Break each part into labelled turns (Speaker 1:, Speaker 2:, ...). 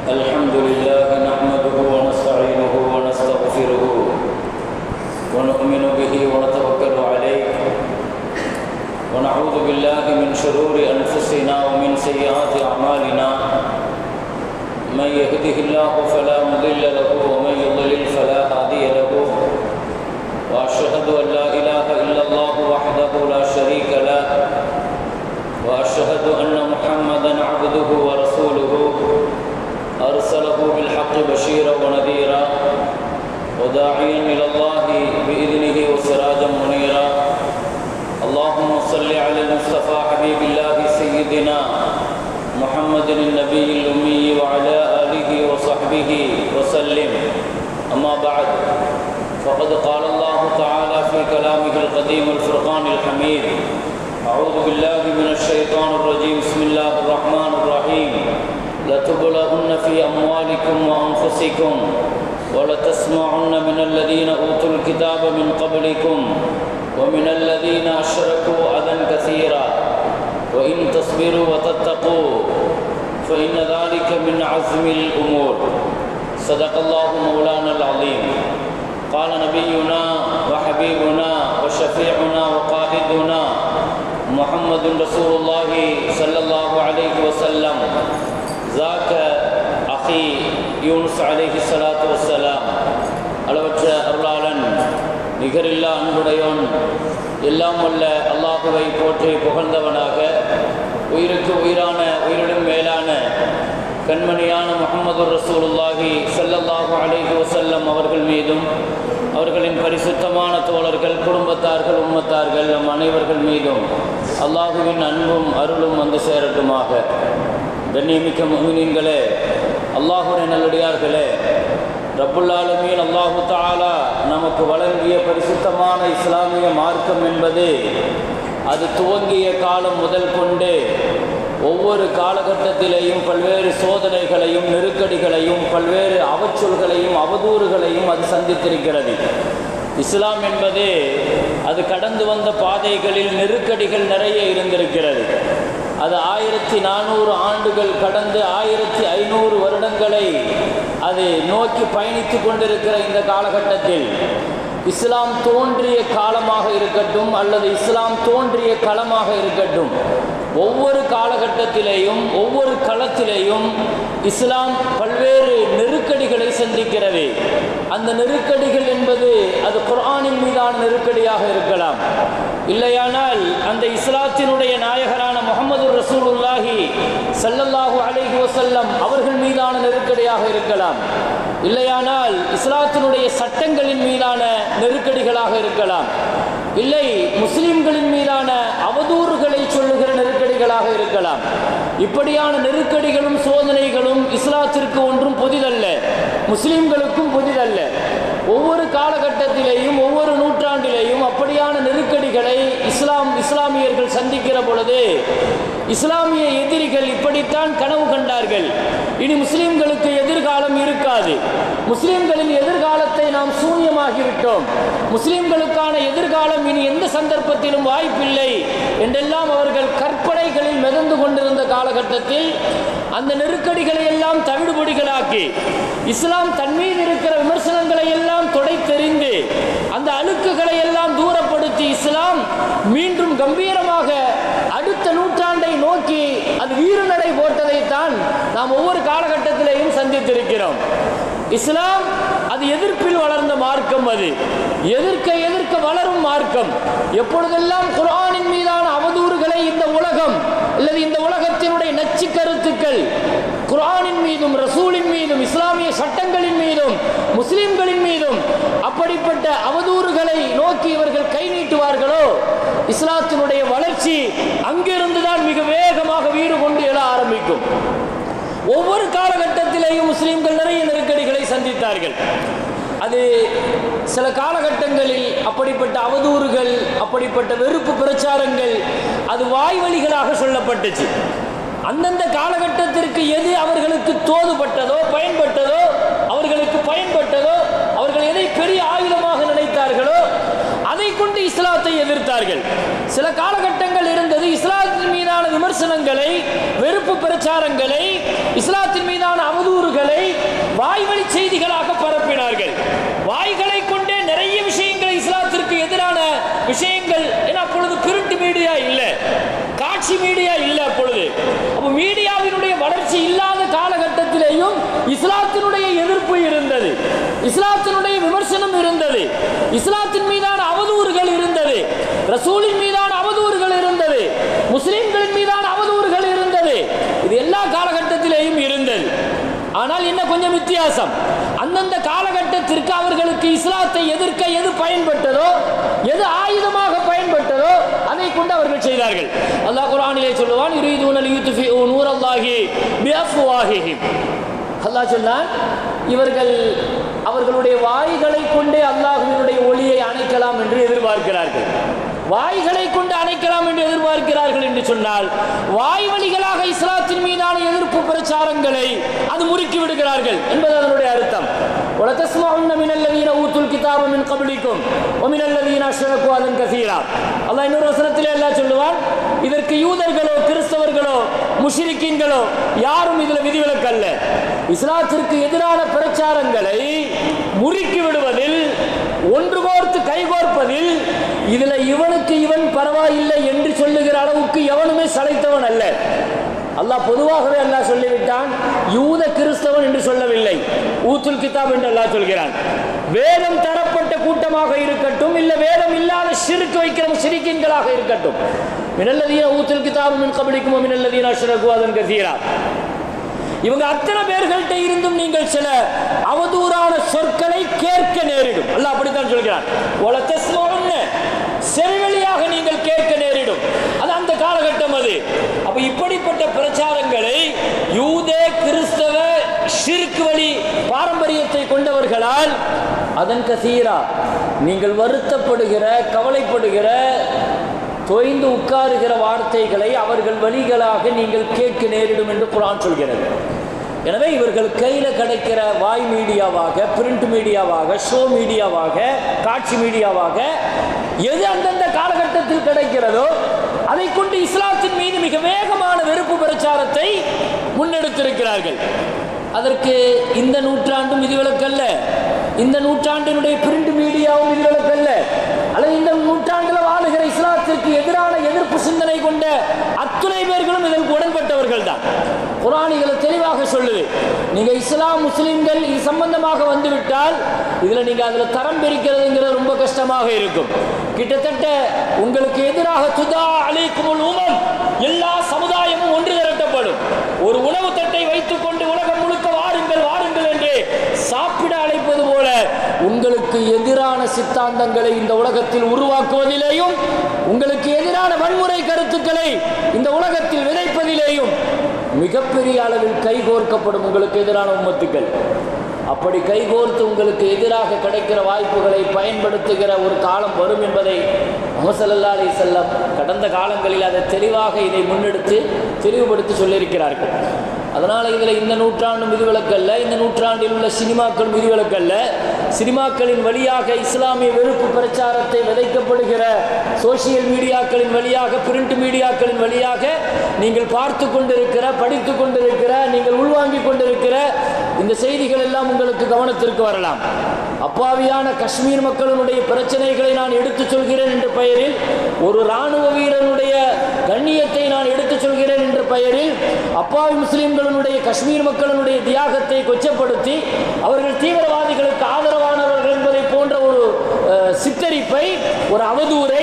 Speaker 1: الحمد لله نحمده ونستعينه ونستغفره ونؤمن به ونتوكل عليه ونعوذ بالله من شرور أنفسنا ومن سيئات أعمالنا من يهده الله فلا مضل له ومن يضلل فلا هادي له وأشهد أن لا إله إلا الله وحده لا شريك له وأشهد أن محمدا عبده ورسوله أرسله بالحق بشيرا ونذيرا وداعيا إلى الله بإذنه وسراجا منيرا اللهم صل على المصطفى حبيب الله سيدنا محمد النبي الأمي وعلى آله وصحبه وسلم أما بعد فقد قال الله تعالى في كلامه القديم الفرقان الحميد أعوذ بالله من الشيطان الرجيم بسم الله الرحمن الرحيم لتبلغن في أموالكم وأنفسكم ولتسمعن من الذين أوتوا الكتاب من قبلكم ومن الذين أشركوا أذى كثيرا وإن تصبروا وتتقوا فإن ذلك من عزم الأمور صدق الله مولانا العظيم قال نبينا وحبيبنا وشفيعنا وقائدنا محمد رسول الله صلى الله عليه وسلم ذاك أخي யூனுஸ் அலைஹி ஸலாத்து வஸ்ஸலாம் அளவற்ற அருளாளன் நிகரில்லா அன்புடையோன் எல்லாம் வல்ல அல்லாஹுவை போற்றி புகழ்ந்தவனாக உயிருக்கு உயிரான உயிரிடும் மேலான கண்மணியான முகமது ரசூலுல்லாஹி ஸல்லல்லாஹு அலைஹி வஸல்லம் அவர்கள் மீதும் அவர்களின் பரிசுத்தமான தோழர்கள் குடும்பத்தார்கள் உம்மத்தார்கள் நம் அனைவர்கள் மீதும் அல்லாஹுவின் அன்பும் அருளும் வந்து சேரட்டுமாக கண்ணியமிக்க முமினீன்களே அல்லாஹுடைய நல்லடியார்களே ரப்புல்லாலுமீன் அல்லாஹு தாலா நமக்கு வழங்கிய பரிசுத்தமான இஸ்லாமிய மார்க்கம் என்பது அது துவங்கிய காலம் முதல் கொண்டு ஒவ்வொரு காலகட்டத்திலேயும் பல்வேறு சோதனைகளையும் நெருக்கடிகளையும் பல்வேறு அவச்சொல்களையும் அவதூறுகளையும் அது சந்தித்திருக்கிறது இஸ்லாம் என்பது அது கடந்து வந்த பாதைகளில் நெருக்கடிகள் நிறைய இருந்திருக்கிறது அது ஆயிரத்தி நானூறு ஆண்டுகள் கடந்து ஆயிரத்தி ஐநூறு வருடங்களை அது நோக்கி பயணித்து கொண்டிருக்கிற இந்த காலகட்டத்தில் இஸ்லாம் தோன்றிய காலமாக இருக்கட்டும் அல்லது இஸ்லாம் தோன்றிய களமாக இருக்கட்டும் ஒவ்வொரு காலகட்டத்திலேயும் ஒவ்வொரு களத்திலேயும் இஸ்லாம் பல்வேறு நெருக்கடிகளை சந்திக்கிறது அந்த நெருக்கடிகள் என்பது அது குர்ஆனின் மீதான நெருக்கடியாக இருக்கலாம் இல்லையானால் அந்த இஸ்லாத்தினுடைய நாயகரான முகமது ரசூலுல்லாஹி சல்லல்லாஹு அலைஹி வசல்லம் அவர்கள் மீதான நெருக்கடியாக இருக்கலாம் இல்லையானால் இஸ்லாத்தினுடைய சட்டங்களின் மீதான நெருக்கடிகளாக இருக்கலாம் இல்லை முஸ்லிம்களின் மீதான அவதூறுகளை சொல்லுகிற நெருக்கடிகளாக இருக்கலாம் இப்படியான நெருக்கடிகளும் சோதனைகளும் இஸ்லாத்திற்கு ஒன்றும் புதிதல்ல முஸ்லிம்களுக்கும் புதிதல்ல ஒவ்வொரு காலகட்டத்திலேயும் ஒவ்வொரு நூற்றாண்டிலேயும் அப்படியான நெருக்கடிகளை இஸ்லாம் இஸ்லாமியர்கள் சந்திக்கிற பொழுது இஸ்லாமிய எதிரிகள் இப்படித்தான் கனவு கண்டார்கள் இனி முஸ்லிம்களுக்கு எதிர்காலம் இருக்காது முஸ்லிம்களின் எதிர்காலத்தை நாம் சூன்யமாகிவிட்டோம் முஸ்லிம்களுக்கான எதிர்காலம் இனி எந்த சந்தர்ப்பத்திலும் வாய்ப்பில்லை என்றெல்லாம் அவர்கள் கற்பனைகளில் மிதந்து கொண்டிருந்த காலகட்டத்தில் அந்த நெருக்கடிகளை எல்லாம் தவிடுபொடிகளாக்கி இஸ்லாம் தன் மீது இருக்கிற விமர்சனங்களை எல்லாம் தொடைத்தெறிந்து அந்த அழுக்குகளை எல்லாம் தூரப்படுத்தி இஸ்லாம் மீண்டும் கம்பீரமாக அடுத்த நூற்றாண்டை நோக்கி அது வீறுநடை போட்டதைத்தான் நாம் ஒவ்வொரு காலகட்டத்திலேயும் சந்தித்திருக்கிறோம் இஸ்லாம் அது எதிர்ப்பில் வளர்ந்த மார்க்கம் அது எதிர்க்க எதிர்க்க வளரும் மார்க்கம் எப்பொழுதெல்லாம் குரானின் மீதான அவதூறுகளை இந்த உலகம் அல்லது இந்த உலகத்தினுடைய நச்சு கருத்துக்கள் குரானின் மீதும் ரசூலின் மீதும் இஸ்லாமிய சட்டங்களின் மீதும் முஸ்லிம்களின் மீதும் அப்படிப்பட்ட அவதூறுகளை நோக்கி இவர்கள் கை நீட்டுவார்களோ இஸ்லாத்தினுடைய வளர்ச்சி அங்கிருந்துதான் மிக வேகமாக வீடு கொண்டு எழ ஆரம்பிக்கும் ஒவ்வொரு காலகட்டத்திலேயும் முஸ்லிம்கள் நிறைய நெருக்கடிகளை சந்தித்தார்கள் அது சில காலகட்டங்களில் அப்படிப்பட்ட அவதூறுகள் அப்படிப்பட்ட வெறுப்பு பிரச்சாரங்கள் அது வாய் வழிகளாக சொல்லப்பட்டுச்சு அந்தந்த காலகட்டத்திற்கு எது அவர்களுக்கு தோதுபட்டதோ பயன்பட்டதோ அவர்களுக்கு பயன்பட்டதோ அவர்கள் எதை பெரிய ஆயுதமாக நினைத்தார்களோ அதை கொண்டு இஸ்லாத்தை எதிர்த்தார்கள் சில காலகட்டங்கள் இருந்தது இஸ்லாத்தின் மீதான விமர்சனங்களை வெறுப்பு பிரச்சாரங்களை இஸ்லாத்தின் மீதான அவதூறுகளை
Speaker 2: செய்திகளாக பரப்பினார்கள் வாய்களை கொண்டே நிறைய விஷயங்கள் இஸ்லாத்திற்கு எதிரான விஷயங்கள் ஏன்னா அப்பொழுது பிரிண்ட் மீடியா இல்லை காட்சி மீடியா இல்லை அப்பொழுது அப்போ மீடியாவினுடைய வளர்ச்சி இல்லாத காலகட்டத்திலேயும் இஸ்லாத்தினுடைய எதிர்ப்பு இருந்தது இஸ்லாத்தினுடைய விமர்சனம் இருந்தது இஸ்லாத்தின் மீதான அவதூறுகள் இருந்தது ரசூலின் மீதான அவதூறுகள் இருந்தது முஸ்லிம்களின் மீதான அவதூறுகள் இருந்தது இது எல்லா காலகட்டத்திலேயும் இருந்தது ஆனால் என்ன கொஞ்சம் வித்தியாசம் அந்தந்த காலகட்டத்திற்கு அவர்களுக்கு இஸ்லாத்தை எதிர்க்க எது பயன்பட்டதோ எது ஆயுதமாக பயன்பட்டதோ அதை கொண்டு அவர்கள் செய்தார்கள் அல்லாஹ் குர்ஆனிலே சொல்லுவான் யுரீதுனல் யுத்ஃபிஉ நூரல்லாஹி பிஅஃப்வாஹிஹிம் அல்லாஹ் சொன்னான் இவர்கள் அவர்களுடைய வாய்களை கொண்டே அல்லாஹ்வினுடைய ஒளியை அணைக்கலாம் என்று எதிர்பார்க்கிறார்கள் வாய்களை கொண்டு அணைக்கலாம் என்று எதிர்பார்க்கிறார்கள் என்று சொன்னால் வாய் வழிகளாக இஸ்லாத்தின் மீதான எதிர்ப்பு பிரச்சாரங்களை அது முறுக்கி விடுகிறார்கள் என்பது அதனுடைய அர்த்தம் وَلَتَسْمَعُنَّ مِنَ الَّذِينَ أُوتُوا الْكِتَابَ مِنْ قَبْلِكُمْ وَمِنَ الَّذِينَ أَشْرَكُوا أَذًى كَثِيرًا அல்லாஹ் இன்னொரு வசனத்திலே அல்லாஹ் சொல்லுவான் இதற்கு யூதர்களோ கிறிஸ்தவர்களோ முஷ்ரிக்கீன்களோ யாரும் இதுல விதிவிலக்கு அல்ல இஸ்லாத்திற்கு எதிரான பிரச்சாரங்களை முறுக்கி விடுவதில் ஒன்று கோர்த்து கைகோர்ப்பதில் இதுல இவனுக்கு இவன் பரவாயில்லை என்று சொல்லுகிற அளவுக்கு எவனுமே சளைத்தவன் அல்ல அல்லாஹ் பொதுவாகவே அல்லாஹ் சொல்லிவிட்டான் யூத கிறிஸ்தவன் என்று சொல்லவில்லை ஊத்துல் கிதாப் என்று அல்லாஹ் சொல்கிறான் வேதம் தரப்பட்ட கூட்டமாக இருக்கட்டும் இல்ல வேதம் இல்லாத சிறுக்கு வைக்கிற சிரிக்கின்களாக இருக்கட்டும் மினல்லதீன ஊத்துல் கிதாபு மின் கபடிக்கும் மினல்லதீன அஷ்ரகு அதன் கதீரா இவங்க அத்தனை பேர்கள்ட்ட இருந்தும் நீங்கள் சில அவதூறான சொற்களை கேட்க நேரிடும் அல்லாஹ் அப்படித்தான் சொல்கிறான் ஒலத்தஸ்மோன்னு செவிவழியாக நீங்கள் கேட்க நேரிடும் அது அந்த காலகட்டம் அது அப்ப இப்படிப்பட்ட பிரச்சாரங்களை யூதே கிறிஸ்தவ ஷிர்க் வழி பாரம்பரியத்தை கொண்டவர்களால் அதன் கசீரா நீங்கள் வருத்தப்படுகிற கவலைப்படுகிற தொய்ந்து உட்காருகிற வார்த்தைகளை அவர்கள் வழிகளாக நீங்கள் கேட்க நேரிடும் என்று குரான் சொல்கிறது எனவே இவர்கள் கையில் கிடைக்கிற வாய் மீடியாவாக பிரிண்ட் மீடியாவாக ஷோ மீடியாவாக காட்சி மீடியாவாக எது அந்தந்த காலகட்டத்தில் கிடைக்கிறதோ அதை கொண்டு இஸ்லாத்தின் மீது மிக வேகமான வெறுப்பு பிரச்சாரத்தை முன்னெடுத்திருக்கிறார்கள் அதற்கு இந்த நூற்றாண்டும் விதிவிலக்கல்ல இந்த நூற்றாண்டினுடைய பிரிண்ட் மீடியாவும் விதிவிலக்கல்ல அல்லது இந்த நூற்றாண்டில் வாழுகிற இஸ்லாத்திற்கு எதிரான எதிர்ப்பு சிந்தனை கொண்ட அத்துணை பேர்களும் இதற்கு உடன்பட்டவர்கள் தான் குரானிகளை தெளிவாக சொல்லுது நீங்க இஸ்லாம் முஸ்லிம்கள் இது சம்பந்தமாக வந்துவிட்டால் இதுல நீங்க அதுல தரம் பிரிக்கிறதுங்கிறது ரொம்ப கஷ்டமாக இருக்கும் கிட்டத்தட்ட உங்களுக்கு எதிராக துதா அழைக்கும் உமம் எல்லா சமுதாயமும் ஒன்று திரட்டப்படும் ஒரு உணவு தட்டை வைத்துக் கொண்டு உலகம் முழுக்க வாருங்கள் வாருங்கள் என்று சாப்பிட அழைப்பது போல உங்களுக்கு எதிரான சித்தாந்தங்களை இந்த உலகத்தில் உருவாக்குவதிலேயும் உங்களுக்கு எதிரான வன்முறை கருத்துக்களை இந்த உலகத்தில் விதைப்பதிலேயும் மிகப்பெரிய அளவில் கைகோர்க்கப்படும் உங்களுக்கு எதிரான உம்மத்துக்கள் அப்படி கைகோர்த்து உங்களுக்கு எதிராக கிடைக்கிற வாய்ப்புகளை பயன்படுத்துகிற ஒரு காலம் வரும் என்பதை முகசல்லா அலி செல்லம் கடந்த காலங்களில் அதை தெளிவாக இதை முன்னெடுத்து தெளிவுபடுத்தி சொல்லியிருக்கிறார்கள் அதனால் இதில் இந்த நூற்றாண்டும் விதிவிலக்கல்ல இந்த நூற்றாண்டில் உள்ள சினிமாக்கள் விதிவிலக்கல்ல சினிமாக்களின் வழியாக இஸ்லாமிய வெறுப்பு பிரச்சாரத்தை விதைக்கப்படுகிற சோசியல் மீடியாக்களின் வழியாக பிரிண்ட் மீடியாக்களின் வழியாக நீங்கள் பார்த்து கொண்டிருக்கிற படித்து கொண்டிருக்கிற நீங்கள் உள்வாங்கிக் கொண்டிருக்கிற இந்த செய்திகள் எல்லாம் உங்களுக்கு கவனத்திற்கு வரலாம் அப்பாவியான காஷ்மீர் மக்களினுடைய பிரச்சனைகளை நான் எடுத்துச் சொல்கிறேன் என்ற பெயரில் ஒரு இராணுவ வீரனுடைய கண்ணியத்தை நான் எடுத்துச் சொல்கிறேன் என்ற பெயரில் அப்பாவி முஸ்லிம்களினுடைய காஷ்மீர் மக்களினுடைய தியாகத்தை கொச்சப்படுத்தி அவர்கள் தீவிரவாதிகளுக்கு ஆதரவானவர்கள் என்பதை போன்ற ஒரு அஹ், சித்தரிப்பை ஒரு அவதூறை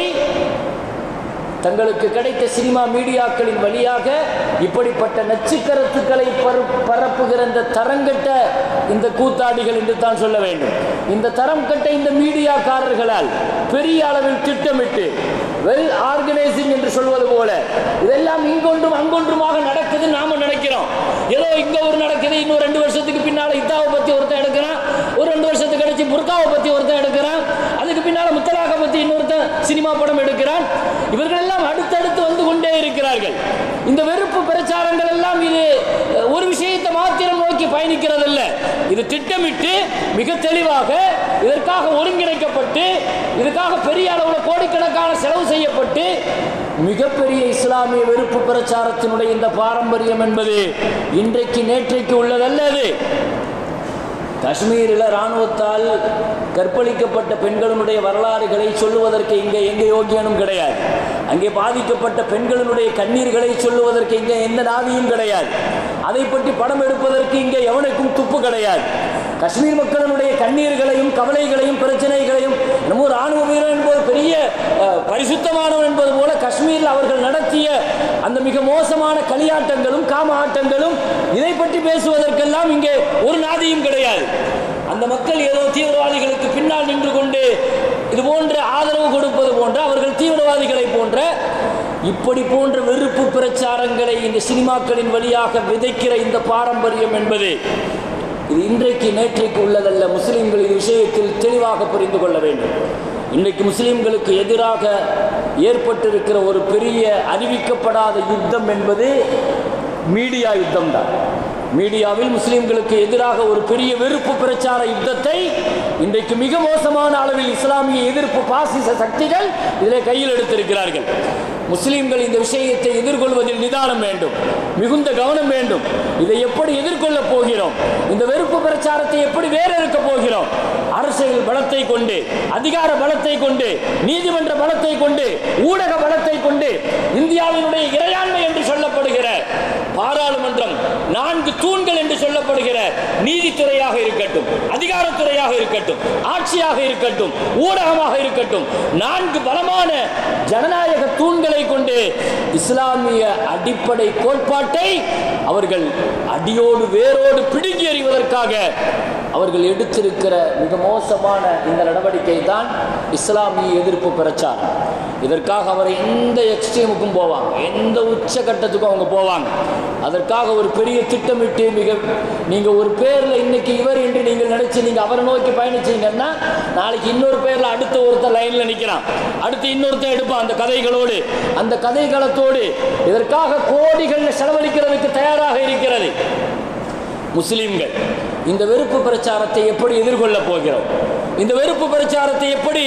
Speaker 2: தங்களுக்கு கிடைத்த சினிமா மீடியாக்களின் வழியாக இப்படிப்பட்ட நச்சு கருத்துக்களை பரு- பரப்புகிற இந்த தரங்கட்ட இந்த கூத்தாடிகள் என்று தான் சொல்ல வேண்டும் இந்த தரம் கட்ட இந்த மீடியாக்காரர்களால் பெரிய அளவில் திட்டமிட்டு வெல் ஆர்கனைசிங் என்று சொல்வது போல இதெல்லாம் இங்கொன்றும் அங்கொன்றுமாக நடக்குது நாம நினைக்கிறோம் ஏதோ இங்க ஒரு நடக்குது இன்னும் ரெண்டு வருஷத்துக்கு பின்னால இத்தாவை பத்தி ஒருத்தன் எடுக்கிறான் ஒரு ரெண்டு வருஷத்துக்கு கழிச்சு புர்காவை பத்தி ஒருத்தன் எடுக்கிறான் அதுக்கு பின்னால முத்தலாக பத்தி இன்னொருத்தன் சினிமா படம் எடுக்கிறான் இவர்கள் எல்லாம் அடுத்தடுத்து வந்து கொண்டே இருக்கிறார்கள் இந்த வெறுப்பு பிரச்சாரங்கள் எல்லாம் இது அஹ், ஒரு விஷயத்தை மாத்திரம் நோக்கி பயணிக்கிறதல்ல இது திட்டமிட்டு மிக தெளிவாக இதற்காக ஒருங்கிணைக்கப்பட்டு இதுக்காக பெரிய அளவில் கோடிக்கணக்கான செலவு செய்யப்பட்டு மிகப்பெரிய இஸ்லாமிய வெறுப்பு பிரச்சாரத்தினுடைய இந்த பாரம்பரியம் என்பது இன்றைக்கு நேற்றைக்கு உள்ளதல்ல அது காஷ்மீரில் இராணுவத்தால் கற்பழிக்கப்பட்ட பெண்களுடைய வரலாறுகளை சொல்லுவதற்கு இங்கே எங்க யோகியனும் கிடையாது அங்கே பாதிக்கப்பட்ட பெண்களினுடைய கண்ணீர்களை சொல்லுவதற்கு இங்கே எந்த நாவியும் கிடையாது அதை பற்றி படம் எடுப்பதற்கு இங்கே எவனுக்கும் துப்பு கிடையாது காஷ்மீர் மக்களினுடைய கண்ணீர்களையும் கவலைகளையும் பிரச்சனைகளையும் நம்ம ஒரு ராணுவ வீரன் என்பது பெரிய அஹ், பரிசுத்தமானவன் என்பது போல காஷ்மீரில் அவர்கள் நடத்திய அந்த மிக மோசமான களியாட்டங்களும் காம ஆட்டங்களும் இதை பற்றி பேசுவதற்கெல்லாம் இங்கே ஒரு நாதியும் கிடையாது அந்த மக்கள் ஏதோ தீவிரவாதிகளுக்கு பின்னால் நின்று கொண்டு இது போன்ற ஆதரவு கொடுப்பது போன்ற அவர்கள் தீவிரவாதிகளை போன்ற இப்படி போன்ற வெறுப்பு பிரச்சாரங்களை இந்த சினிமாக்களின் வழியாக விதைக்கிற இந்த பாரம்பரியம் என்பது இது இன்றைக்கு நேற்றைக்கு உள்ளதல்ல முஸ்லிம்கள் இது விஷயத்தில் தெளிவாக புரிந்து கொள்ள வேண்டும் இன்றைக்கு முஸ்லிம்களுக்கு எதிராக ஏற்பட்டிருக்கிற ஒரு பெரிய அறிவிக்கப்படாத யுத்தம் என்பது மீடியா யுத்தம் தான் மீடியாவில் முஸ்லிம்களுக்கு எதிராக ஒரு பெரிய வெறுப்பு பிரச்சார யுத்தத்தை இன்றைக்கு மிக மோசமான அளவில் இஸ்லாமிய எதிர்ப்பு பாசிச சக்திகள் இதிலே கையில் எடுத்திருக்கிறார்கள் முஸ்லிம்கள் இந்த விஷயத்தை எதிர்கொள்வதில் நிதானம் வேண்டும் மிகுந்த கவனம் வேண்டும் இதை எப்படி எதிர்கொள்ளப் போகிறோம் இந்த வெறுப்பு பிரச்சாரத்தை எப்படி வேறறுக்க போகிறோம் அரசியல் பலத்தை கொண்டு அதிகார பலத்தை கொண்டு நீதிமன்ற பலத்தை கொண்டு ஊடக பலத்தை கொண்டு இந்தியாவினுடைய இறையாண்மை என்று சொல்லப்படுகிற பாராளுமன்றம் நான்கு தூண்கள் என்று சொல்லப்படுகிற நீதித்துறையாக இருக்கட்டும் அதிகாரத்துறையாக இருக்கட்டும் ஆட்சியாக இருக்கட்டும் ஊடகமாக இருக்கட்டும் நான்கு பலமான ஜனநாயக தூண்களை கொண்டு இஸ்லாமிய அடிப்படை கோட்பாட்டை அவர்கள் அடியோடு வேரோடு பிடுங்கி எறிவதற்காக அவர்கள் எடுத்திருக்கிற மிக மோசமான இந்த நடவடிக்கை தான் இஸ்லாமிய எதிர்ப்பு பிரச்சாரம் இதற்காக அவர் எந்த எக்ஸ்ட்ரீமுக்கும் போவாங்க எந்த உச்சகட்டத்துக்கும் அவங்க போவாங்க அதற்காக ஒரு பெரிய திட்டமிட்டு மிக நீங்கள் ஒரு பேரில் இன்னைக்கு இவர் என்று நீங்கள் நினைச்சு நீங்கள் அவரை நோக்கி பயணிச்சீங்கன்னா நாளைக்கு இன்னொரு பேரில் அடுத்த ஒருத்தர் லைனில் நிற்கிறான் அடுத்து இன்னொருத்தன் எடுப்பான் அந்த கதைகளோடு அந்த கதைகளத்தோடு இதற்காக கோடிகள் செலவழிக்கிறதுக்கு தயாராக இருக்கிறது முஸ்லிம்கள் இந்த வெறுப்பு பிரச்சாரத்தை எப்படி எதிர்கொள்ளப் போகிறோம் இந்த வெறுப்பு பிரச்சாரத்தை எப்படி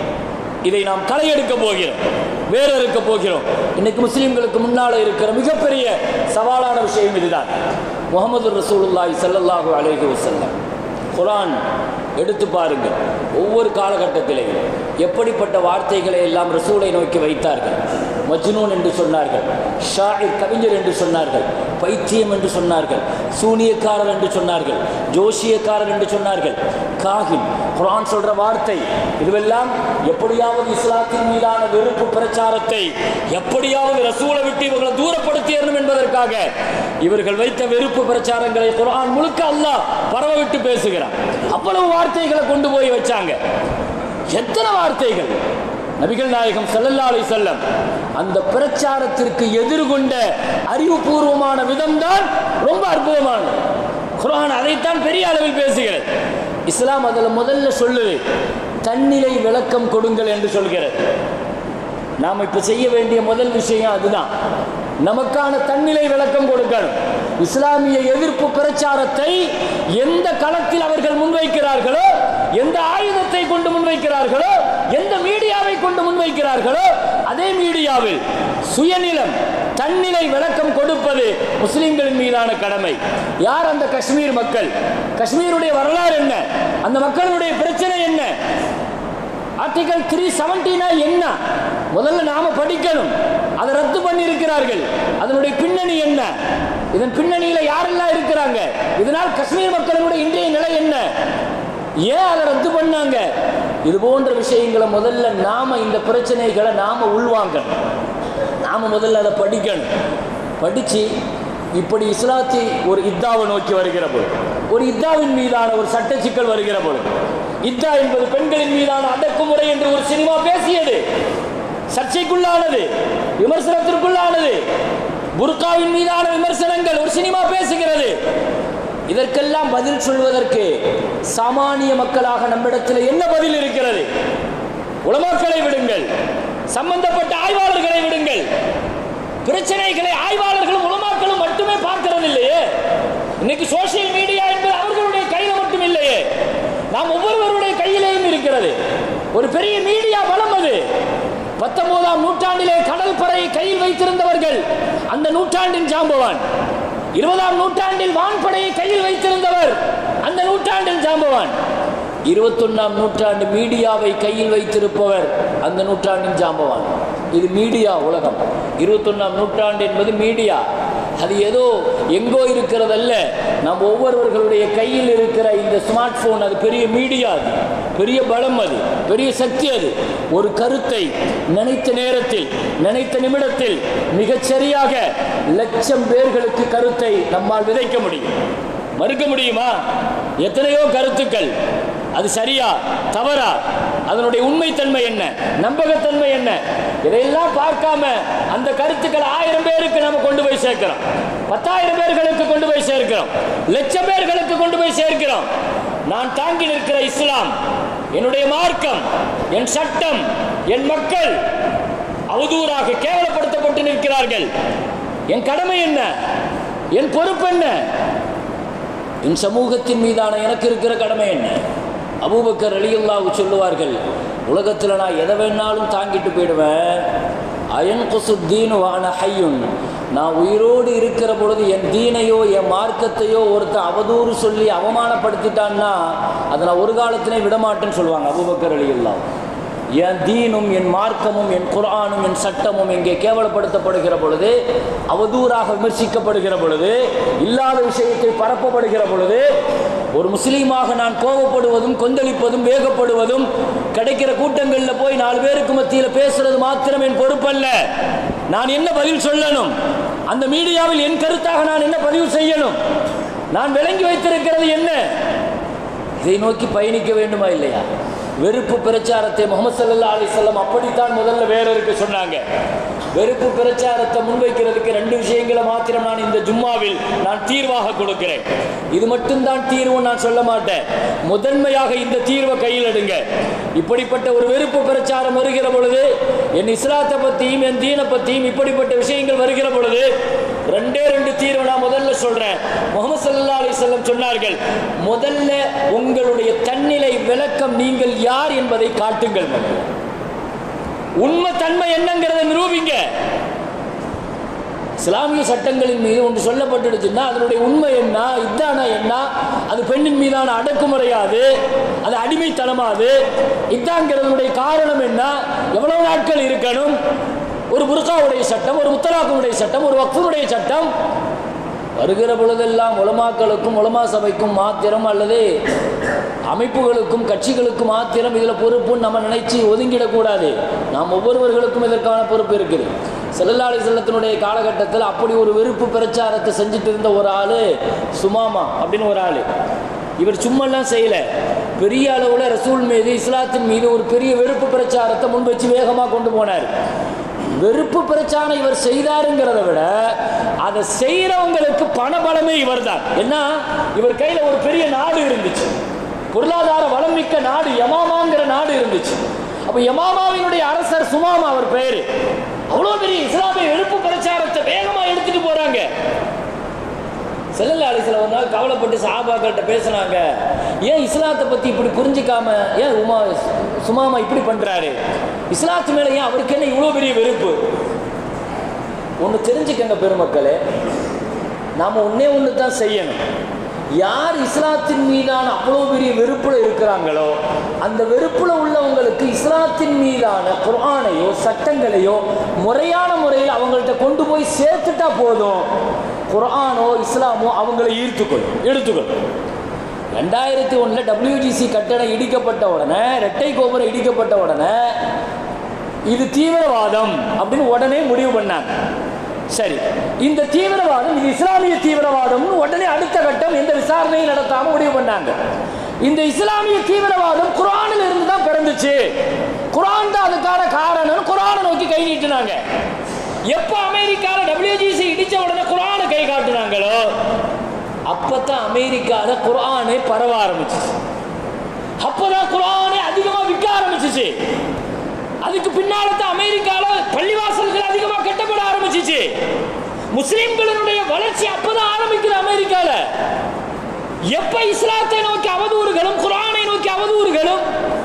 Speaker 2: இதை நாம் களையெடுக்க போகிறோம் வேற இருக்க போகிறோம் இன்னைக்கு முஸ்லிம்களுக்கு முன்னால இருக்கிற மிகப்பெரிய சவாலான விஷயம் இதுதான் முகமது ரசூலுல்லாஹி ஸல்லல்லாஹு அலைஹி வஸல்லம் குர்ஆன் எடுத்து பாருங்கள் ஒவ்வொரு காலகட்டத்திலேயும் எப்படிப்பட்ட வார்த்தைகளை எல்லாம் ரசூலை நோக்கி வைத்தார்கள் மஜ்னூன் என்று சொன்னார்கள் ஷாயிர் கவிஞர் என்று சொன்னார்கள் பைத்தியம் என்று சொன்னார்கள் சூனியக்காரர் என்று சொன்னார்கள் ஜோஷியக்காரர் என்று சொன்னார்கள் காகின் குர்ஆன் சொல்ற வார்த்தை இதுவெல்லாம் எப்படியாவது இஸ்லாத்தின் மீதான வெறுப்பு பிரச்சாரத்தை எப்படியாவது ரசூலை விட்டு இவர்களை தூரப்படுத்தியணும் என்பதற்காக இவர்கள் வைத்த வெறுப்பு பிரச்சாரங்களை குர்ஆன் முழுக்க அல்லாஹ் பரவ விட்டு பேசுகிறான் அவ்வளவு வார்த்தைகளை கொண்டு போய் வச்சாங்க எத்தனை வார்த்தைகள் நபிகள் நாயகம் ஸல்லல்லாஹு அலைஹி வஸல்லம் அந்த பிரச்சாரத்திற்கு எதிர்கொண்ட அறிவுபூர்வமான விதம்தான் ரொம்ப அற்புதமானது குர்ஆன் அதைத்தான் பெரிய அளவில் பேசுகிறது இஸ்லாம் அதில் முதல்ல சொல்லுது தன்னிலை விளக்கம் கொடுங்கள் என்று சொல்கிறது நாம் இப்போ செய்ய வேண்டிய முதல் விஷயம் அதுதான் நமக்கான தன்னிலை விளக்கம் கொடுக்கணும் இஸ்லாமிய எதிர்ப்பு பிரச்சாரத்தை எந்த களத்தில் அவர்கள் முன்வைக்கிறார்களோ எந்த ஆயுதத்தை கொண்டு முன்வைக்கிறார்களோ எந்த மீடியாவை கொண்டு முன்வைக்கிறார்களோ அதே மீடியாவில் சுயநிலம் தன்னிலை விளக்கம் கொடுப்பது முஸ்லிம்களின் மீதான கடமை யார் அந்த காஷ்மீர் மக்கள் காஷ்மீருடைய வரலாறு என்ன அந்த மக்களுடைய பிரச்சனை என்ன ஆர்டிகல் த்ரீ செவன்டீனா என்ன முதல்ல நாம படிக்கணும் அதை ரத்து பண்ணி இருக்கிறார்கள் அதனுடைய பின்னணி என்ன இதன் பின்னணியில யாரெல்லாம் இருக்கிறாங்க இதனால் காஷ்மீர் மக்களுடைய இன்றைய நிலை என்ன ஏன் அதை ரத்து பண்ணாங்க இது போன்ற விஷயங்களை முதல்ல நாம இந்த பிரச்சனைகளை நாம உள்வாங்கணும் நாம முதல்ல அதை படிக்கணும் படிச்சு இப்படி இஸ்லாத்தி ஒரு இத்தாவை நோக்கி வருகிற பொழுது ஒரு இத்தாவின் மீதான ஒரு சட்ட சிக்கல் வருகிற பொழுது இத்தா என்பது பெண்களின் மீதான அடக்குமுறை என்று ஒரு சினிமா பேசியது சர்ச்சைக்குள்ளானது விமர்சனத்திற்குள்ளானது புர்காவின் மீதான விமர்சனங்கள் ஒரு சினிமா பேசுகிறது இதற்கெல்லாம் பதில் சொல்வதற்கு சாமானிய மக்களாக நம்மிடத்தில் என்ன பதில் இருக்கிறது உலமாக்களை விடுங்கள் சம்பந்தப்பட்ட ஆய்வாளர்களை விடுங்கள் பிரச்சனைகளை ஆய்வாளர்களும் உலமாக்களும் மட்டுமே பார்க்கிறது இல்லையே இன்னைக்கு சோசியல் மீடியா என்பது அவர்களுடைய கையில மட்டும் இல்லையே நாம் ஒவ்வொருவருடைய கையிலேயும் இருக்கிறது ஒரு பெரிய மீடியா பலம் அது பத்தொன்பதாம் நூற்றாண்டிலே கடல் பறை கையில் வைத்திருந்தவர்கள் அந்த நூற்றாண்டின் ஜாம்பவான் இருபதாம் நூற்றாண்டில் வான்படையை கையில் வைத்திருந்தவர் அந்த நூற்றாண்டில் ஜாம்பவான் இருபத்தொன்னாம் நூற்றாண்டு மீடியாவை கையில் வைத்திருப்பவர் அந்த நூற்றாண்டின் ஜாம்பவான் இது மீடியா உலகம் இருபத்தொன்னாம் நூற்றாண்டு என்பது மீடியா அது ஏதோ எங்கோ இருக்கிறதல்ல நம் ஒவ்வொருவர்களுடைய கையில் இருக்கிற இந்த ஸ்மார்ட் போன் அது பெரிய மீடியா அது பெரிய பலம் அது பெரிய சக்தி அது ஒரு கருத்தை நினைத்த நேரத்தில் நினைத்த நிமிடத்தில் மிகச் சரியாக லட்சம் பேர்களுக்கு கருத்தை நம்மால் விதைக்க முடியும் மறுக்க முடியுமா எத்தனையோ கருத்துக்கள் அது சரியா தவறா அதனுடைய உண்மைத்தன்மை என்ன நம்பகத்தன்மை என்ன இதையெல்லாம் பார்க்காம அந்த கருத்துக்கள் ஆயிரம் பேருக்கு நம்ம கொண்டு போய் சேர்க்கிறோம் பத்தாயிரம் பேர்களுக்கு கொண்டு போய் சேர்க்கிறோம் லட்சம் பேர்களுக்கு கொண்டு போய் சேர்க்கிறோம் நான் தாங்கி நிற்கிற இஸ்லாம் என்னுடைய மார்க்கம் என் சட்டம் என் மக்கள் அவதூறாக கேவலப்படுத்தப்பட்டு நிற்கிறார்கள் என் கடமை என்ன என் பொறுப்பு என்ன என் சமூகத்தின் மீதான எனக்கு இருக்கிற கடமை என்ன அபூபக்கர் அலியுல்லாவு சொல்லுவார்கள் உலகத்தில் நான் எதை வேணாலும் தாங்கிட்டு போயிடுவேன் அயன் குசுத்தீனு வான ஹையுன் நான் உயிரோடு இருக்கிற பொழுது என் தீனையோ என் மார்க்கத்தையோ ஒருத்தன் அவதூறு சொல்லி அவமானப்படுத்திட்டான்னா அதை நான் ஒரு காலத்திலே விடமாட்டேன்னு சொல்லுவாங்க அபூபக்கர் அலியுல்லாவும் என் தீனும் என் மார்க்கமும் என் குர்ஆனும் என் சட்டமும் இங்கே கேவலப்படுத்தப்படுகிற பொழுது அவதூறாக விமர்சிக்கப்படுகிற பொழுது இல்லாத விஷயத்தை பரப்பப்படுகிற பொழுது ஒரு முஸ்லீமாக நான் கோபப்படுவதும் கொந்தளிப்பதும் வேகப்படுவதும் கிடைக்கிற கூட்டங்களில் போய் நாலு பேருக்கு மத்தியில் பேசுறது மாத்திரம் என் பொறுப்பல்ல நான் என்ன பதில் சொல்லணும் அந்த மீடியாவில் என் கருத்தாக நான் என்ன பதிவு செய்யணும் நான் விளங்கி வைத்திருக்கிறது என்ன இதை நோக்கி பயணிக்க வேண்டுமா இல்லையா வெறுப்பு பிரச்சாரத்தை முகமது சல்லா அலிசல்லம் அப்படித்தான் முதல்ல வேறருக்கு சொன்னாங்க வெறுப்பு பிரச்சாரத்தை முன்வைக்கிறதுக்கு ரெண்டு விஷயங்களை மாத்திரம் நான் இந்த ஜும்மாவில் நான் தீர்வாக கொடுக்கிறேன் இது மட்டும்தான் தீர்வு நான் சொல்ல மாட்டேன் முதன்மையாக இந்த தீர்வை கையில் எடுங்க இப்படிப்பட்ட ஒரு வெறுப்பு பிரச்சாரம் வருகிற பொழுது என் இஸ்லாத்தை பற்றியும் என் தீனை பற்றியும் இப்படிப்பட்ட விஷயங்கள் வருகிற பொழுது ரெண்டே ரெண்டு தீர்வு நான் முதல்ல சொல்றேன் முகமது சல்லா அலிசல்லம் சொன்னார்கள் முதல்ல உங்களுடைய தன்னிலை விளக்கம் நீங்கள் யார் என்பதை காட்டுங்கள் மக்கள் உண்மை தன்மை என்னங்கிறத நிரூபிங்க இஸ்லாமிய சட்டங்களின் மீது ஒன்று சொல்லப்பட்டுடுச்சுன்னா அதனுடைய உண்மை என்ன இதானா என்ன அது பெண்ணின் மீதான அடக்குமுறையாது அது அடிமைத்தனமாது இதாங்கிறதுடைய காரணம் என்ன எவ்வளவு நாட்கள் இருக்கணும் ஒரு புர்காவுடைய சட்டம் ஒரு முத்தலாக்குடைய சட்டம் ஒரு வக்ஃபுடைய சட்டம் வருகிற பொழுதெல்லாம் உலமாக்களுக்கும் உலமா சபைக்கும் மாத்திரம் அல்லது அமைப்புகளுக்கும் கட்சிகளுக்கும் மாத்திரம் இதில் பொறுப்புன்னு நம்ம நினைச்சு ஒதுங்கிடக்கூடாது நாம் ஒவ்வொருவர்களுக்கும் இதற்கான பொறுப்பு இருக்குது செல்லல்லாளி செல்லத்தினுடைய காலகட்டத்தில் அப்படி ஒரு வெறுப்பு பிரச்சாரத்தை செஞ்சுட்டு இருந்த ஒரு ஆள் சுமாமா அப்படின்னு ஒரு ஆள் இவர் சும்மெல்லாம் செய்யலை பெரிய அளவில் ரசூல் மீது இஸ்லாத்தின் மீது ஒரு பெரிய வெறுப்பு பிரச்சாரத்தை முன் வச்சு வேகமாக கொண்டு போனார் வெறுப்பு பிரச்சாரம் இவர் செய்தாருங்கிறத விட அதை செய்யறவங்களுக்கு பணபலமே இவர் தான் என்ன இவர் கையில ஒரு பெரிய நாடு இருந்துச்சு பொருளாதார வளம் மிக்க நாடு யமாமாங்கிற நாடு இருந்துச்சு அப்ப யமாமாவினுடைய அரசர் சுமாமா அவர் பேரு அவ்வளவு பெரிய இஸ்லாமிய வெறுப்பு பிரச்சாரத்தை வேகமா எடுத்துட்டு போறாங்க செல்லல்ல அலிசில ஒரு நாள் கவலைப்பட்டு சஹாபாக்கள்கிட்ட பேசுனாங்க ஏன் இஸ்லாத்தை பத்தி இப்படி புரிஞ்சிக்காம ஏன் உமா சுமாமா இப்படி பண்றாரு இஸ்லாத்து மேல ஏன் அவருக்கு என்ன இவ்வளோ பெரிய வெறுப்பு ஒன்று தெரிஞ்சுக்கங்க பெருமக்களே நாம ஒன்னே ஒன்று தான் செய்யணும் யார் இஸ்லாத்தின் மீதான அவ்வளோ பெரிய வெறுப்புல இருக்கிறாங்களோ அந்த வெறுப்புல உள்ளவங்களுக்கு இஸ்லாத்தின் மீதான குர்ஆனையோ சட்டங்களையோ முறையான முறையில் அவங்கள்ட்ட கொண்டு போய் சேர்த்துட்டா போதும் குர்ஆனோ இஸ்லாமோ அவங்களை ஈர்த்துக்கொள்ளும் எடுத்துக்கொள்ளும் ரெண்டாயிரத்தி ஒன்றில் டபிள்யூஜிசி கட்டணம் இடிக்கப்பட்ட உடனே ரெட்டை கோபுரம் இடிக்கப்பட்ட உடனே இது தீவிரவாதம் அப்படின்னு உடனே முடிவு பண்ணாங்க சரி இந்த தீவிரவாதம் இது இஸ்லாமிய தீவிரவாதம்னு உடனே அடுத்த கட்டம் எந்த விசாரணையும் நடத்தாம முடிவு பண்ணாங்க இந்த இஸ்லாமிய தீவிரவாதம் குரானில் இருந்து தான் பிறந்துச்சு குரான் தான் அதுக்கான காரணம் குரானை நோக்கி கை நீட்டினாங்க எப்ப அமெரிக்கால டபிள்யூஜிசி இடிச்ச உடனே குரானை கை காட்டுனாங்களோ அப்பதான் அமெரிக்கால குரானே பரவ ஆரம்பிச்சிச்சு அப்பதான் குரானே அதிகமா விற்க ஆரம்பிச்சிச்சு அதுக்கு பின்னால தான் அமெரிக்கால பள்ளிவாசல்கள் அதிகமா கட்டப்பட ஆரம்பிச்சிச்சு முஸ்லிம்களினுடைய வளர்ச்சி அப்பதான் ஆரம்பிக்குது அமெரிக்கால எப்ப இஸ்லாத்தை நோக்கி அவதூறுகளும் குரானை நோக்கி அவதூறுகளும்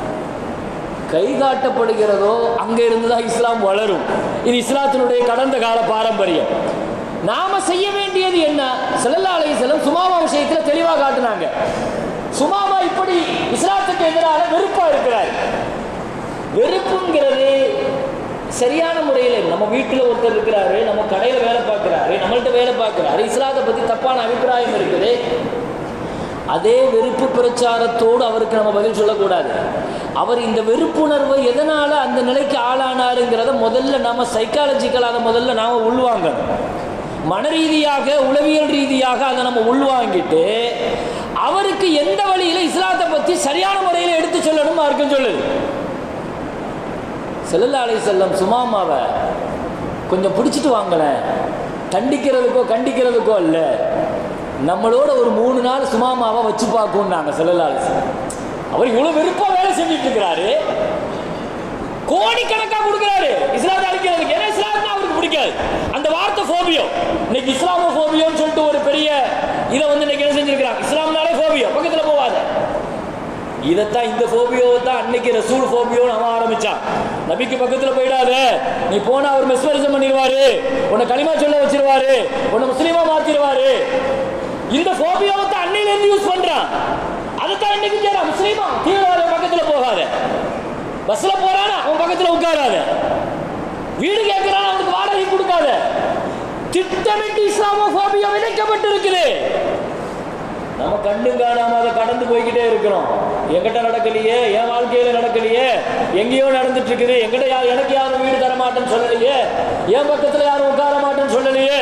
Speaker 2: கை காட்டப்படுகிறதோ அங்க இருந்துதான் இஸ்லாம் வளரும் இது இஸ்லாத்தினுடைய கடந்த கால பாரம்பரியம் நாம செய்ய வேண்டியது என்ன செல்லல்லா அலைஹிஸ்ஸலாம் சுமாமா விஷயத்துல தெளிவா காட்டுனாங்க சுமாமா இப்படி இஸ்லாத்துக்கு எதிராக வெறுப்பா இருக்கிறார் வெறுப்புங்கிறது சரியான முறையில் நம்ம வீட்டில் ஒருத்தர் இருக்கிறாரு நம்ம கடையில் வேலை பார்க்குறாரு நம்மள்ட்ட வேலை பார்க்குறாரு இஸ்லாத்தை பற்றி தப்பான அபிப்பிராயம் இருக்குது அதே வெறுப்பு பிரச்சாரத்தோடு அவருக்கு நம்ம பதில் சொல்லக்கூடாது அவர் இந்த வெறுப்புணர்வை எதனால் அந்த நிலைக்கு ஆளானாருங்கிறத முதல்ல நாம சைக்காலஜிக்கல் அதை முதல்ல நாம் உள்வாங்கணும் மன ரீதியாக உளவியல் ரீதியாக அதை நம்ம உள்வாங்கிட்டு அவருக்கு எந்த வழியில் இஸ்லாத்தை பற்றி சரியான முறையில் எடுத்து சொல்லணும் மார்க்கம் சொல்லுது செல்லல்லா அலை செல்லம் சுமாமாவை கொஞ்சம் பிடிச்சிட்டு வாங்களேன் கண்டிக்கிறதுக்கோ கண்டிக்கிறதுக்கோ இல்லை நம்மளோட ஒரு மூணு நாள் சுமாமாவை வச்சு பார்க்கும்னாங்க செல்லல்லா அலை செல்லம் அவர் இவ்வளோ வெறுப்பா வேலை செஞ்சுட்டு இருக்கிறாரு கோடிக்கணக்கா கொடுக்குறாரு இஸ்லாத்தை அழிக்கிறதுக்கு ஏன்னா இஸ்லாம்னா அவருக்கு பிடிக்காது அந்த வார்த்தை ஃபோபியோ இன்னைக்கு இஸ்லாமோ ஃபோபியோன்னு சொல்லிட்டு ஒரு பெரிய இதை வந்து இன்னைக்கு என்ன செஞ்சிருக்கிறாங்க இஸ்லாம்னாலே ஃபோபியோ பக்கத்தில் போவாத இதைத்தான் இந்த ஃபோபியோவை தான் அன்னைக்கு ரசூல் ஃபோபியோன்னு அவன் ஆரம்பிச்சான் நபிக்கு பக்கத்தில் போயிடாத நீ போனா அவர் மெஸ்மரிசம் பண்ணிடுவாரு உன்னை களிமா சொல்ல வச்சிருவாரு உன்னை முஸ்லீமா மாத்திடுவாரு இந்த ஃபோபியோவை தான் அன்னையிலேருந்து யூஸ் பண்றான் அதைத்தான் இன்னைக்கு செய்யறான் முஸ்லீமா தீவிரவாத பக்கத்தில் போகாத பஸ்ல போறானா அவன் பக்கத்தில் உட்காராத வீடு கேட்கிறான் அவனுக்கு வாடகை கொடுக்காத திட்டமிட்டு இஸ்லாமோபோபியா விதைக்கப்பட்டு இருக்குது நம்ம கண்டும் காணாம அதை கடந்து போய்கிட்டே இருக்கிறோம் எங்கிட்ட நடக்கலையே என் வாழ்க்கையில நடக்கலையே எங்கேயோ நடந்துட்டு இருக்குது எங்கிட்ட யார் எனக்கு யாரும் வீடு தர மாட்டேன்னு சொல்லலையே என் பக்கத்துல யாரும் உட்கார மாட்டேன்னு சொல்லலையே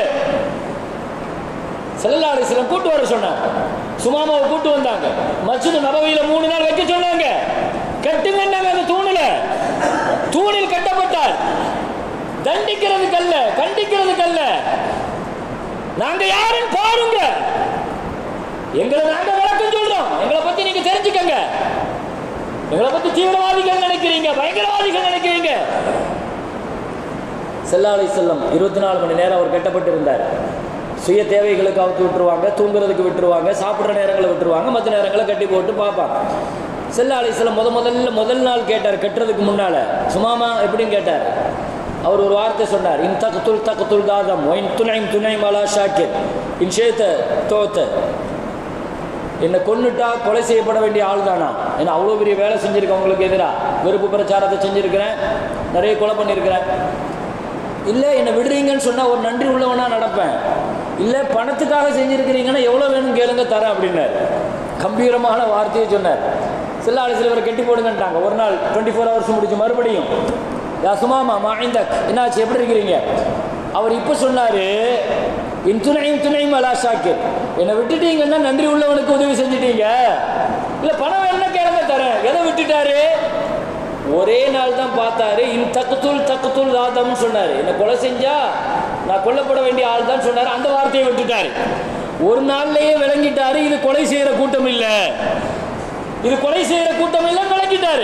Speaker 2: செல்லாடி சில கூட்டு வர சொன்னாங்க சுமாமாவை கூட்டு வந்தாங்க மஸ்ஜித் நபவியில மூணு நாள் வைக்க சொன்னாங்க கட்டுங்கன்னாங்க அந்த தூணில் தூணில் கட்டப்பட்டார் தண்டிக்கிறதுக்கு அல்ல கண்டிக்கிறதுக்கு அல்ல நாங்க யாருன்னு பாருங்க எங்களை நாங்க விளக்கம் சொல்றோம் எங்களை பத்தி நீங்க தெரிஞ்சுக்கங்க எங்களை பத்தி தீவிரவாதிகள் நினைக்கிறீங்க பயங்கரவாதிகள் நினைக்கிறீங்க செல்லாலை செல்லம் இருபத்தி நாலு மணி நேரம் அவர் கட்டப்பட்டு இருந்தார் சுய தேவைகளுக்கு அவுத்து விட்டுருவாங்க தூங்குறதுக்கு விட்டுருவாங்க சாப்பிட்ற நேரங்களை விட்டுருவாங்க மற்ற நேரங்களை கட்டி போட்டு பார்ப்பாங்க செல்லா அலிஸ்லாம் முத முதல்ல முதல் நாள் கேட்டார் கட்டுறதுக்கு முன்னால சுமாமா எப்படின்னு கேட்டார் அவர் ஒரு வார்த்தை சொன்னார் இன் தகத்துல் தகத்துல் தாதம் ஒயின் துணைம் துணை மலா ஷாக்கிர் இன் ஷேத்த தோத்த என்னை கொன்னுட்டா கொலை செய்யப்பட வேண்டிய ஆள் தானா ஏன்னா அவ்வளோ பெரிய வேலை செஞ்சுருக்கவங்களுக்கு எதிராக வெறுப்பு பிரச்சாரத்தை செஞ்சுருக்கிறேன் நிறைய கொலை பண்ணியிருக்கிறேன் இல்லை என்னை விடுறீங்கன்னு சொன்னால் ஒரு நன்றி உள்ளவனா நடப்பேன் இல்லை பணத்துக்காக செஞ்சுருக்கிறீங்கன்னா எவ்வளோ வேணும் கேளுங்க தரேன் அப்படின்னார் கம்பீரமான வார்த்தையை சொன்னார் சில ஆள் சிலவரை கட்டி போடுங்கன்ட்டாங்க ஒரு நாள் டுவெண்ட்டி ஃபோர் ஹவர்ஸ் முடிச்சு மறுபடியும் யா சுமாமா மாய்ந்தக் என்னாச்சு எப்படி இருக்கிறீங்க அவர் இப்போ சொன்னார் என் துணையும் துணையும் அலா ஷாக்கிர் என்னை விட்டுட்டீங்கன்னா நன்றி உள்ளவனுக்கு உதவி செஞ்சிட்டீங்க இல்லை பணம் வேணும்னா கேளுங்க தரேன் எதை விட்டுட்டாரு ஒரே நாள் தான் பார்த்தாரு இன் தக்குத்துல் தக்குத்துல் தாதம்னு சொன்னார் என்னை கொலை செஞ்சா நான் கொல்லப்பட வேண்டிய ஆள் தான் சொன்னார் அந்த வார்த்தையை விட்டுட்டாரு ஒரு நாள்லயே விளங்கிட்டாரு இது கொலை செய்யற கூட்டம் இல்ல இது கொலை செய்யற கூட்டம் இல்ல விளங்கிட்டாரு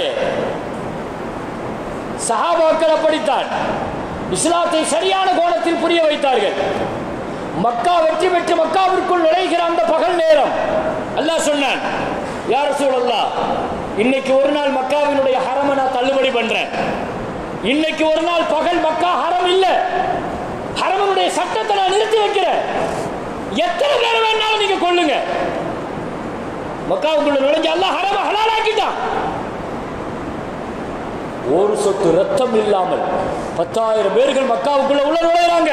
Speaker 2: சஹாபாக்கள் அப்படித்தான் இஸ்லாத்தை சரியான கோணத்தில் புரிய வைத்தார்கள் மக்கா வெற்றி பெற்று மக்காவிற்குள் நுழைகிற அந்த பகல் நேரம் அல்லாஹ் சொன்னான் யார் சூழல்லா இன்னைக்கு ஒரு நாள் மக்காவினுடைய ஹரமை நான் தள்ளுபடி பண்றேன் இன்னைக்கு ஒரு நாள் பகல் மக்கா ஹரம் இல்ல ஹரமனுடைய சட்டத்தை நான் நிறுத்தி வைக்கிறேன் எத்தனை பேர் வேணாலும் நீங்க கொள்ளுங்க மக்காவுக்குள்ள நுழைஞ்சு அல்லாஹ் ஹரம ஹலாலாக்கிட்டான் ஒரு சொட்டு ரத்தம் இல்லாமல் பத்தாயிரம் பேர்கள் மக்காவுக்குள்ள உள்ள நுழையிறாங்க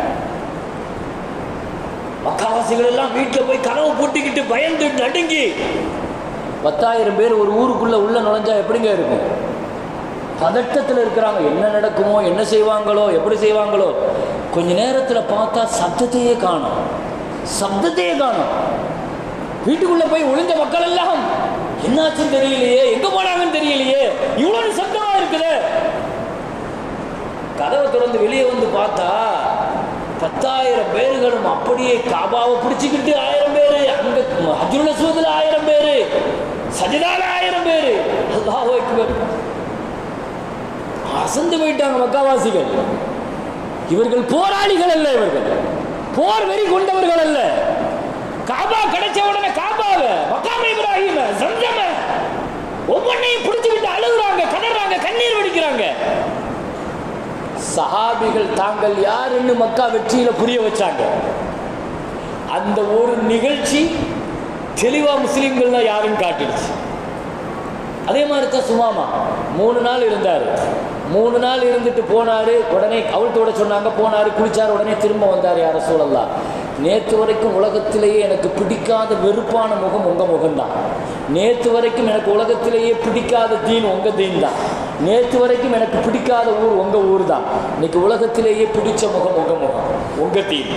Speaker 2: மக்காவாசிகள் எல்லாம் வீட்டில் போய் கனவு பூட்டிக்கிட்டு பயந்து நடுங்கி பத்தாயிரம் பேர் ஒரு ஊருக்குள்ள உள்ள நுழைஞ்சா எப்படிங்க இருக்கும் பதட்டத்தில் இருக்கிறாங்க என்ன நடக்குமோ என்ன செய்வாங்களோ எப்படி செய்வாங்களோ கொஞ்ச நேரத்தில் பார்த்தா சப்தத்தையே காணும் சப்தத்தையே காணும் வீட்டுக்குள்ள போய் ஒளிஞ்ச மக்கள் எல்லாம் என்னாச்சுன்னு தெரியலையே எங்க போனாங்கன்னு தெரியலையே இவ்வளவு சப்தமா இருக்குது கதவை திறந்து வெளியே வந்து பார்த்தா பத்தாயிரம் பேர்களும் அப்படியே காபாவை பிடிச்சிக்கிட்டு ஆயிரம் பேரு அங்க அஜுல சூதுல ஆயிரம் பேரு சஜிதால ஆயிரம் பேரு அல்லாஹ் அக்பர் அசந்து போயிட்டாங்க மக்காவாசிகள் இவர்கள் போராளிகள் அல்ல இவர்கள் போர் வெறி கொண்டவர்கள் அல்ல காபா கிடைச்ச உடனே காபாவ மக்காம இப்ராஹிம சஞ்சம ஒவ்வொன்றையும் பிடிச்சுக்கிட்டு அழுகுறாங்க கதறாங்க கண்ணீர் வடிக்கிறாங்க சஹாபிகள் தாங்கள் யாருன்னு மக்கா வெற்றியில புரிய வச்சாங்க அந்த ஒரு நிகழ்ச்சி தெளிவாக முஸ்லீம்கள்னா யாருன்னு காட்டிடுச்சு அதே மாதிரி தான் சுமாமா மூணு நாள் இருந்தார் மூணு நாள் இருந்துட்டு போனார் உடனே கவுழ்த்தோட சொன்னாங்க போனார் குளிச்சார் உடனே திரும்ப வந்தார் யார சூழல்லாம் நேற்று வரைக்கும் உலகத்திலேயே எனக்கு பிடிக்காத வெறுப்பான முகம் உங்கள் முகம்தான் நேற்று வரைக்கும் எனக்கு உலகத்திலேயே பிடிக்காத தீன் உங்கள் தீன் தான் நேற்று வரைக்கும் எனக்கு பிடிக்காத ஊர் உங்கள் ஊர் தான் இன்னைக்கு உலகத்திலேயே பிடிச்ச முகம் உங்கள் முகம் உங்கள் தீன்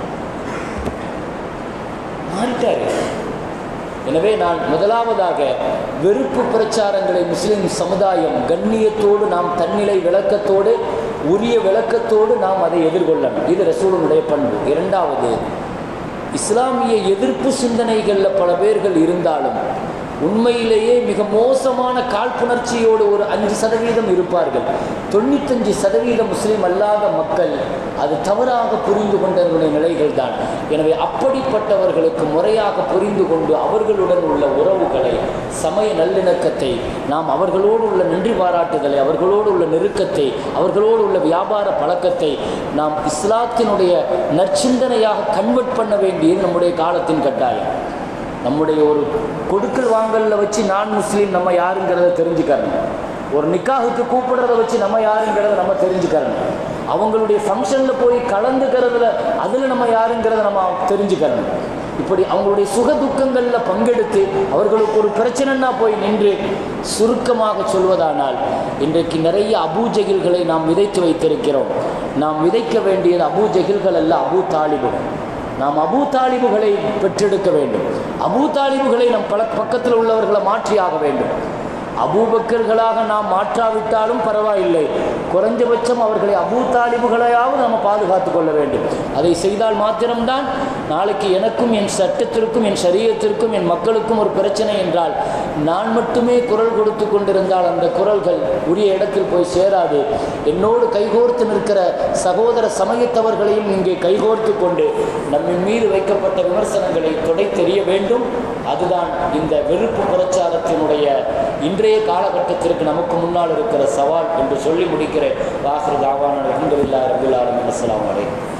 Speaker 2: மாறிட்டாரு எனவே நான் முதலாவதாக வெறுப்பு பிரச்சாரங்களை முஸ்லிம் சமுதாயம் கண்ணியத்தோடு நாம் தன்னிலை விளக்கத்தோடு உரிய விளக்கத்தோடு நாம் அதை எதிர்கொள்ளணும் இது ரசூலுடைய பண்பு இரண்டாவது இஸ்லாமிய எதிர்ப்பு சிந்தனைகளில் பல பேர்கள் இருந்தாலும் உண்மையிலேயே மிக மோசமான காழ்ப்புணர்ச்சியோடு ஒரு அஞ்சு சதவீதம் இருப்பார்கள் தொண்ணூத்தஞ்சு சதவீதம் முஸ்லீம் அல்லாத மக்கள் அது தவறாக புரிந்து கொண்டவர்களுடைய நிலைகள் தான் எனவே அப்படிப்பட்டவர்களுக்கு முறையாக புரிந்து கொண்டு அவர்களுடன் உள்ள உறவுகளை சமய நல்லிணக்கத்தை நாம் அவர்களோடு உள்ள நன்றி பாராட்டுதலை அவர்களோடு உள்ள நெருக்கத்தை அவர்களோடு உள்ள வியாபார பழக்கத்தை நாம் இஸ்லாத்தினுடைய நற்சிந்தனையாக கன்வெர்ட் பண்ண வேண்டியது நம்முடைய காலத்தின் கட்டாயம் நம்முடைய ஒரு கொடுக்கல் வாங்கல்ல வச்சு நான் முஸ்லீம் நம்ம யாருங்கிறத தெரிஞ்சுக்கணும் ஒரு நிக்காகுக்கு கூப்பிடுறத வச்சு நம்ம யாருங்கிறத நம்ம தெரிஞ்சுக்கணும் அவங்களுடைய ஃபங்க்ஷனில் போய் கலந்துக்கிறதுல அதில் நம்ம யாருங்கிறத நம்ம தெரிஞ்சுக்கணும் இப்படி அவங்களுடைய சுக துக்கங்களில் பங்கெடுத்து அவர்களுக்கு ஒரு பிரச்சனைன்னா போய் நின்று சுருக்கமாக சொல்வதானால் இன்றைக்கு நிறைய அபூஜகில்களை நாம் விதைத்து வைத்திருக்கிறோம் நாம் விதைக்க வேண்டியது அபூஜகில்கள் அல்ல அபூ தாலிபுகள் நாம் அபூ தாலிபுகளை பெற்றெடுக்க வேண்டும் அபூ தாலிபுகளை நம் பல பக்கத்தில் உள்ளவர்களை மாற்றியாக வேண்டும் அபூபக்கர்களாக நாம் மாற்றாவிட்டாலும் பரவாயில்லை குறைஞ்சபட்சம் அவர்களை அபூ தாலிபுகளையாவது நம்ம பாதுகாத்து கொள்ள வேண்டும் அதை செய்தால் மாத்திரம்தான் நாளைக்கு எனக்கும் என் சட்டத்திற்கும் என் சரீரத்திற்கும் என் மக்களுக்கும் ஒரு பிரச்சனை என்றால் நான் மட்டுமே குரல் கொடுத்து கொண்டிருந்தால் அந்த குரல்கள் உரிய இடத்தில் போய் சேராது என்னோடு கைகோர்த்து நிற்கிற சகோதர சமயத்தவர்களையும் இங்கே கைகோர்த்து கொண்டு நம்மின் மீது வைக்கப்பட்ட விமர்சனங்களை தொடை தெரிய வேண்டும் அதுதான் இந்த வெறுப்பு பிரச்சாரத்தினுடைய இன்றைய காலகட்டத்திற்கு நமக்கு முன்னால் இருக்கிற சவால் என்று சொல்லி முடிக்கிறேன் வாசர் தாவான அலமதுல்லா ரபுல் ஆலமின் அஸ்லாம் வலைக்கம்